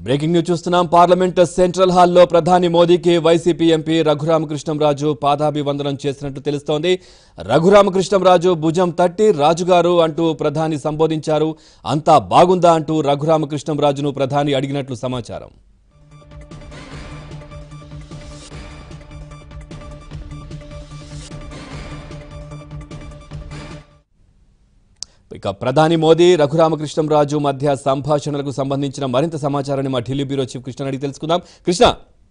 breaking news చూస్తున్నాం parliament central హాల్లో ప్రధాని మోదీకి వైసీపీ ఎంపీ రఘురామకృష్ణంరాజు పాదాభివందనం చేసినట్టు తెలుస్తోంది రఘురామకృష్ణంరాజు భుజం తట్టి రాజుగారు అంటూ ప్రధాని సంబోధించారు అంతా బాగుందా అంటూ రఘురామకృష్ణంరాజును ప్రధాని అడిగినట్లు సమాచారం ఇక ప్రధాని మోదీ రఘురామకృష్ణంరాజు మధ్య సంభాషణలకు సంబంధించిన మరింత సమాచారాన్ని మా ఢిల్లీ బ్యూరో చీఫ్ కృష్ణ అడిగి తెలుసుకుందాం కృష్ణ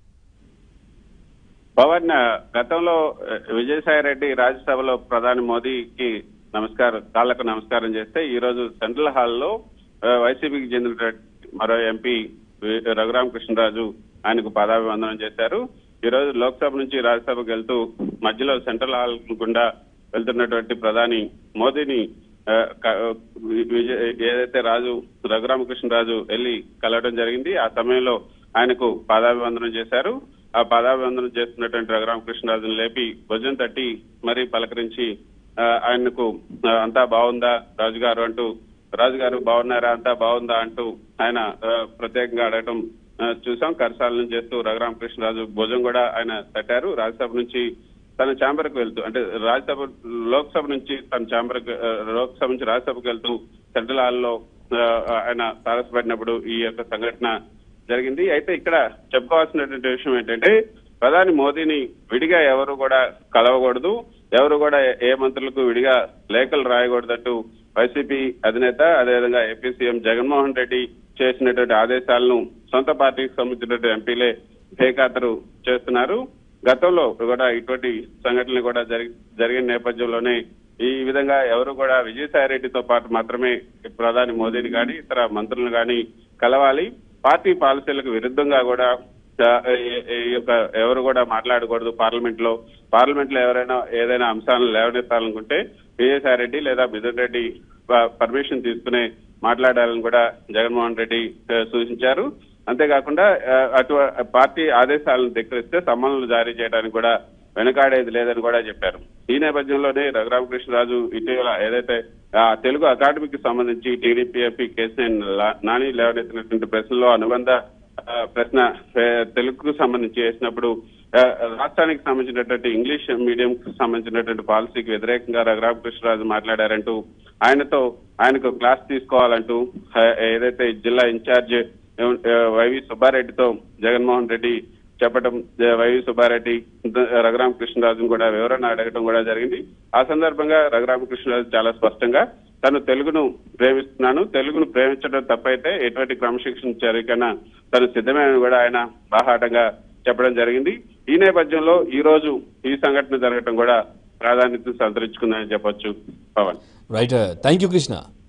పవన్ గతంలో ఆ, విజయసాయి రెడ్డి రాజ్యసభలో ప్రధాని మోదీకి నమస్కారం కాళ్లకు నమస్కారం చేస్తే ఈ రోజు సెంట్రల్ హాల్లో ఆ, వైసీపీకి చెందిన మరో ఎంపీ వి- రఘురామకృష్ణరాజు ఆయనకు పాదాభివందనం చేశారు ఈ రోజు లోక్సభ నుంచి రాజ్యసభకు వెళ్తూ మధ్యలో సెంట్రల్ హాల్ గుండా వెళ్తున్నటువంటి ప్రధాని మోదీని ఆ, క- వి- విజయ్ ఏదైతే రాజు రఘురామకృష్ణరాజు వెళ్లి కలవడం జరిగింది ఆ సమయంలో ఆయనకు పాదాభివందనం చేశారు ఆ పాదాభివందనం చేస్తున్నటువంటి రఘురామకృష్ణరాజును లేపి భుజం తట్టి మరీ పలకరించి ఆ, ఆయనకు ఆ, అంతా బాగుందా రాజుగారు అంటూ రాజుగారు బాగున్నారా అంతా బాగుందా అంటూ ఆయన ఆ, ప్రత్యేకంగా అడగటం ఆ, చూసాం కరసాలను చేస్తూ రఘురామకృష్ణరాజు భుజం కూడా ఆయన తట్టారు రాజ్యసభ నుంచి తన ఛాంబర్ కు వెళ్తూ అంటే రాజ్యసభ లోక్సభ నుంచి తన ఛాంబర్ లోక్సభ నుంచి రాజ్యసభకు వెళ్తూ సెంట్రల్ హాల్లో ఆ, ఆయన తారసపడినప్పుడు ఈ యొక్క సంఘటన జరిగింది అయితే ఇక్కడ చెప్పుకోవాల్సినటువంటి విషయం ఏంటంటే ప్రధాని మోదీని విడిగా ఎవరు కూడా కలవకూడదు ఎవరు కూడా ఏ మంత్రులకు విడిగా లేఖలు రాయకూడదంటూ వైసీపీ అధినేత అదేవిధంగా ఏపీ సీఎం జగన్మోహన్ రెడ్డి చేసినటువంటి ఆదేశాలను సొంత పార్టీకి సంబంధించినటువంటి ఎంపీలే బేఖాతరు చేస్తున్నారు గతంలో కూడా ఇటువంటి సంఘటనలు కూడా జరిగి జరిగిన నేపథ్యంలోనే ఈ విధంగా ఎవరు కూడా విజయసాయి రెడ్డితో పాటు మాత్రమే ప్రధాని మోదీని కానీ ఇతర మంత్రులను కానీ కలవాలి పార్టీ పాలసీలకు విరుద్ధంగా కూడా ఆ, ఈ- ఈ యొక్క ఎవరు కూడా మాట్లాడకూడదు పార్లమెంట్ లో పార్లమెంట్ లో ఎవరైనా ఏదైనా అంశాలను లేవనెత్తాలనుకుంటే విజయసాయి రెడ్డి లేదా మిథున్ రెడ్డి పర్మిషన్ తీసుకునే మాట్లాడాలని కూడా జగన్మోహన్ రెడ్డి ఆ, సూచించారు అంతేకాకుండా ఆ, అటు పార్టీ ఆదేశాలను ధిక్కరిస్తే సమ్మన్లు జారీ చేయడానికి కూడా వెనకాడేది లేదని కూడా చెప్పారు ఈ నేపథ్యంలోనే రఘురామకృష్ణరాజు ఇటీవల ఏదైతే ఆ తెలుగు అకాడమీకి సంబంధించి టీడీపీ ఎంపీ కేసీఎన్ నాని లేవనెత్తినటువంటి ప్రశ్నలో అనుబంధ ఆ, ప్రశ్న ఆ, తెలుగుకు సంబంధించి వేసినప్పుడు ఆ, రాష్ట్రానికి సంబంధించినటువంటి ఇంగ్లీష్ మీడియం కు సంబంధించినటువంటి పాలసీకి వ్యతిరేకంగా రఘురామకృష్ణరాజు మాట్లాడారంటూ ఆయనతో ఆయనకు క్లాస్ తీసుకోవాలంటూ ఆ, ఏదైతే జిల్లా ఇన్ఛార్జ్ ఆ, వైవి సుబ్బారెడ్డితో జగన్మోహన్ రెడ్డి చెప్పడం ఆ, వైవి సుబ్బారెడ్డి ద- రఘురామకృష్ణరాజును కూడా వివరణ అడగడం కూడా జరిగింది ఆ సందర్భంగా రఘురామకృష్ణరాజు చాలా స్పష్టంగా తను తెలుగును ప్రేమిస్తున్నాను తెలుగును ప్రేమించడం తప్పైతే ఎటువంటి క్రమశిక్షణ చర్యకైనా తను సిద్ధమే అని కూడా ఆయన బాహాటంగా చెప్పడం జరిగింది ఈ నేపథ్యంలో ఈ రోజు ఈ సంఘటన జరగడం కూడా ప్రాధాన్యత సంతరించుకుందని చెప్పొచ్చు Pavan right thank you Krishna